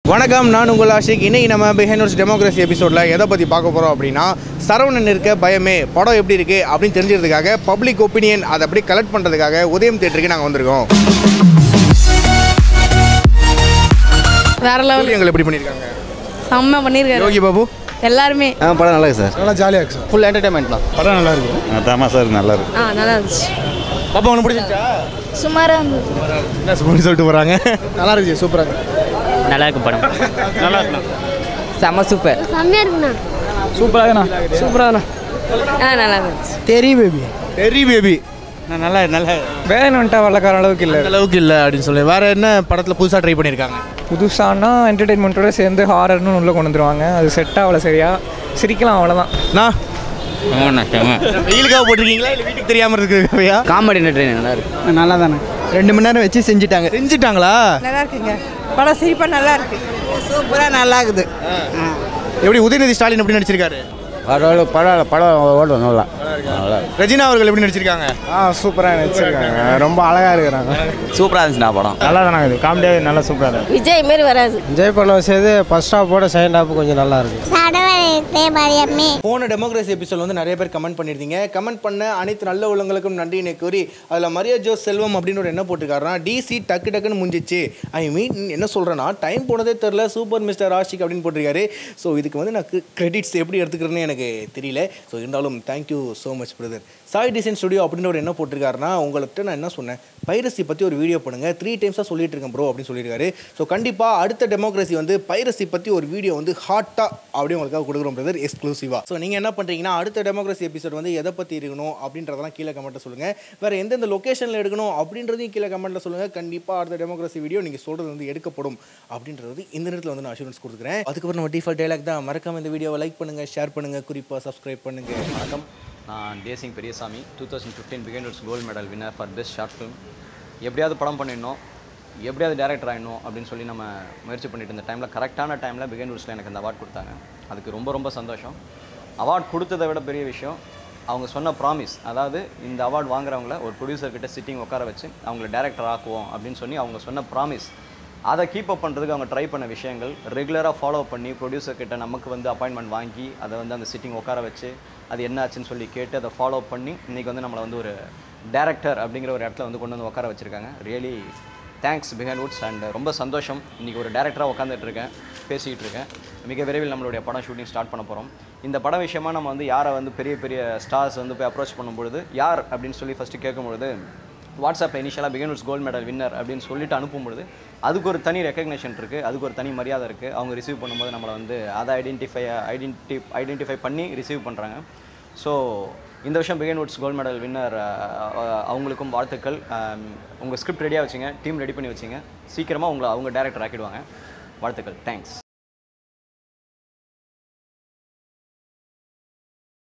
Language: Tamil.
வணக்கம் நான் உங்கள் ஆஷிக் இன்னைக்கு நம்ம பிஹைனோர்ஸ் டெமோக்ரஸி எபிசோடில் எதை பற்றி பார்க்க போகிறோம் அப்படின்னா சரவணன் இருக்க பயமே படம் எப்படி இருக்குது அப்படின்னு தெரிஞ்சுக்கிறதுக்காக பப்ளிக் ஒப்பீனியன் அதை அப்படி கலெக்ட் பண்ணுறதுக்காக உதயம் தேட்டருக்கு நாங்கள் வந்திருக்கோம் வேற லெவல் எங்களை எப்படி பண்ணியிருக்காங்க செம்ம பண்ணியிருக்காரு யோகி பாபு எல்லாருமே ஆ படம் நல்லா இருக்கு சார் நல்லா ஜாலியாக இருக்கு சார் ஃபுல் என்டர்டைன்மெண்ட் தான் படம் நல்லா இருக்கு தாமா சார் நல்லா இருக்கு ஆ நல்லா இருந்துச்சு பாப்பா உனக்கு பிடிச்சிருச்சா சுமாராக இருந்தது என்ன சொல்லி சொல்லிட்டு போகிறாங்க நல்லா இருக்கு சூப்பராக நல்லா இருக்கு படம் நல்லா இருக்குண்ணா செம்ம சூப்பர் செம்மையாக இருக்குண்ணா சூப்பராகண்ணா சூப்பராகண்ணா ஆ நல்லா இருந்துச்சு தெரி பேபி தெரி பேபி நல்லா நல்லா வேன் வந்துட்டா வெள்ளக்கார அளவுக்கு இல்லை அந்த அளவுக்கு இல்லை அப்படின்னு சொல்லி வேற என்ன படத்தில் புதுசாக ட்ரை பண்ணியிருக்காங்க புதுசானா என்டர்டெயின்மெண்ட்டோட சேர்ந்து ஹாரர்னு உள்ளே கொண்டு வந்துருவாங்க அது செட் ஆகல சரியா சிரிக்கலாம் அவ்வளோதான் நான் வெயிலுக்காக போட்டிருக்கீங்களா இல்லை வீட்டுக்கு தெரியாமல் இருக்குவையா காமெடி ட்ரெயின் நல்லா இருக்கு நல்லா தானே ரெண்டு மணி நேரம் வச்சு செஞ்சுட்டாங்க செஞ்சுட்டாங்களா நல்லா இருக்குங்க படம் சிரிப்பாக நல்லா இருக்கு சூப்பராக நல்லா இருக்குது எப்படி உதயநிதி ஸ்டாலின் எப்படி நடிச்சிருக்காரு படம் படம் படம் ஓடும் நல்லா நல்லா ரெஜினா அவர்கள் எப்படி நடிச்சிருக்காங்க ஆ சூப்பராக நடிச்சிருக்காங்க ரொம்ப அழகாக இருக்கிறாங்க சூப்பராக இருந்துச்சுண்ணா படம் நல்லா தானே இது காமெடியாக நல்லா சூப்பராக இருக்கு விஜய் மாரி வராது என்ஜாய் பண்ண சேர்த்து ஃபர்ஸ்ட் ஹாப்போட செகண்ட் ஹாப் கொஞ்சம் நல்லா இருக்கு போன டெமோக்ரஸி எபிசோட் வந்து நிறைய பேர் கமெண்ட் பண்ணியிருந்தீங்க கமெண்ட் பண்ண அனைத்து நல்ல உள்ளங்களுக்கும் நன்றினை கூறி அதில் மரியா ஜோஸ் செல்வம் அப்படின்னு ஒரு என்ன போட்டிருக்காருன்னா டிசி டக்கு டக்குன்னு முடிஞ்சிச்சு ஐ மீன் என்ன சொல்கிறேன்னா டைம் போனதே தெரில சூப்பர் மிஸ்டர் ஆஷிக் அப்படின்னு போட்டிருக்காரு ஸோ இதுக்கு வந்து நான் கிரெடிட்ஸ் எப்படி எடுத்துக்கிறேன்னு எனக்கு தெரியல ஸோ இருந்தாலும் thank you so much brother Sai design studio அப்படின்னு ஒரு என்ன போட்டிருக்காருன்னா உங்கள்கிட்ட நான் என்ன சொன்னேன் பைரசி பற்றி ஒரு வீடியோ பண்ணுங்கள் த்ரீ டைம்ஸாக சொல்லிட்டு இருக்கேன் ப்ரோ அப்படின்னு சொல்லியிருக்காரு ஸோ கண்டிப்பாக அடுத்த டெமோக்ரஸி வந்து பைரசி பற்றி ஒரு வீடியோ வந்து ஹாட்டாக அப்படியே உங்களுக்காக கொடுக்குறோம் பிரதர் எக்ஸ்க்ளூசிவாக ஸோ நீங்கள் என்ன பண்ணுறீங்கன்னா அடுத்த டெமோக்ரஸி எபிசோட் வந்து எதை பற்றி இருக்கணும் அப்படின்றதெல்லாம் கீழே கமெண்ட்டில் சொல்லுங்கள் வேறு எந்தெந்த லொக்கேஷனில் எடுக்கணும் அப்படின்றதையும் கீழே கமெண்ட்டில் சொல்லுங்கள் கண்டிப்பாக அடுத்த டெமோக்ரஸி வீடியோ நீங்கள் சொல்கிறது வந்து எடுக்கப்படும் அப்படின்றது இந்த நேரத்தில் வந்து நான் அஷூரன்ஸ் கொடுக்குறேன் அதுக்கப்புறம் நம்ம டிஃபால்ட் டைலாக் தான் மறக்காம இந்த வீடியோவை லைக் பண்ணுங்கள் ஷேர் பண்ணுங்கள் குறிப்பாக சப்ஸ்கிரைப் பண்ணுங்கள் வணக்கம் நான் Desingh Periyasamy two thousand fifteen Behindwoods gold medal winner for best short film எப்படியாவது படம் பண்ணிடணும் எப்படியாவது டேரக்டர் ஆகிடணும் அப்படின்னு சொல்லி நம்ம முயற்சி பண்ணிட்டு இருந்த டைமில் கரெக்டான டைமில் பிகேண்டர்ஸில் எனக்கு அந்த அவார்ட் கொடுத்தாங்க அதுக்கு ரொம்ப ரொம்ப சந்தோஷம் அவார்ட் கொடுத்ததை விட பெரிய விஷயம் அவங்க சொன்ன ப்ராமிஸ் அதாவது இந்த அவார்ட் வாங்குறவங்கள ஒரு ப்ரொடியூசர் கிட்ட சிட்டிங் உட்கார வச்சு அவங்கள டேரக்டர் ஆக்குவோம் அப்படின்னு சொல்லி அவங்க சொன்ன ப்ராமிஸ் அதை கீப் அப் பண்ணுறதுக்கு அவங்க ட்ரை பண்ண விஷயங்கள் ரெகுலராக ஃபாலோ பண்ணி ப்ரொடியூசர் கிட்ட நமக்கு வந்து அப்பாயின்மெண்ட் வாங்கி அதை வந்து அந்த சிட்டிங் உட்கார வச்சு அது என்ன ஆச்சுன்னு சொல்லி கேட்டு அதை ஃபாலோ பண்ணி இன்றைக்கி வந்து நம்மளை வந்து ஒரு டேரக்டர் அப்படிங்கிற ஒரு இடத்துல வந்து கொண்டு வந்து உட்கார வச்சுருக்காங்க really thanks Behindwoods and ரொம்ப சந்தோஷம் இன்றைக்கி ஒரு டேரக்டராக உட்காந்துட்டு இருக்கேன் பேசிகிட்டு இருக்கேன் மிக விரைவில் நம்மளுடைய படம் ஷூட்டிங் ஸ்டார்ட் பண்ண போகிறோம் இந்த படம் விஷயமா நம்ம வந்து யாரை வந்து பெரிய பெரிய ஸ்டார்ஸ் வந்து போய் அப்ரோச் பண்ணும்பொழுது யார் அப்படின்னு சொல்லி ஃபஸ்ட்டு கேட்கும்பொழுது வாட்ஸ்அப்பில் இனிஷியலாக பிகன்ஸ் கோல்டு மெடல் வின்னர் அப்படின்னு சொல்லிட்டு அனுப்பும்பொழுது அதுக்கு ஒரு தனி ரெக்கக்னேஷன் இருக்குது அதுக்கு ஒரு தனி மரியாதை இருக்குது அவங்க ரிசீவ் பண்ணும்போது நம்மளை வந்து அதை ஐடென்டிஃபை ஐடென்டி ஐடென்டிஃபை பண்ணி ரிசீவ் பண்ணுறாங்க ஸோ இந்த வருஷம் Behindwoods gold medal winner அவங்களுக்கும் வாழ்த்துக்கள் உங்கள் ஸ்கிரிப்ட் ரெடியாக வச்சுங்க டீம் ரெடி பண்ணி வச்சுங்க சீக்கிரமாக உங்களை அவங்க டேரக்டர் ஆக்கிடுவாங்க வாழ்த்துக்கள் தேங்க்ஸ்